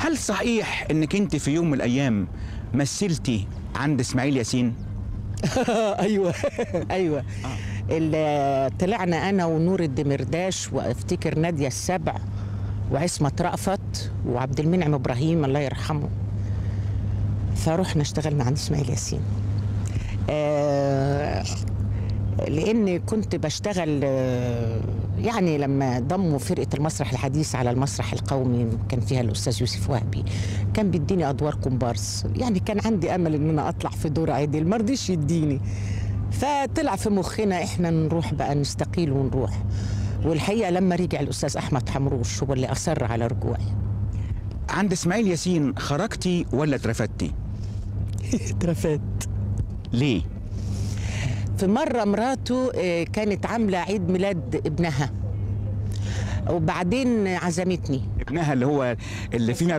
هل صحيح انك انت في يوم من الايام مثلتي عند اسماعيل ياسين ايوه ايوه اللي طلعنا انا ونور الدمرداش وافتكر ناديه السبع وعصمه رأفت وعبد المنعم ابراهيم الله يرحمه فروحنا اشتغلنا عند اسماعيل ياسين آه لان كنت بشتغل آه، يعني لما ضموا فرقه المسرح الحديث على المسرح القومي كان فيها الاستاذ يوسف وهبي كان بيديني ادوار كومبارس يعني كان عندي امل ان انا اطلع في دور عادل ما رضيش يديني فطلع في مخنا احنا نروح بقى نستقيل ونروح والحقيقه لما رجع الاستاذ احمد حمروش هو اللي اصر على رجوعي عند اسماعيل ياسين خرجتي ولا اترفدتي اترفدت ليه في مرة مراته آه، كانت عاملة عيد ميلاد ابنها وبعدين عزمتني ابنها اللي هو اللي فيما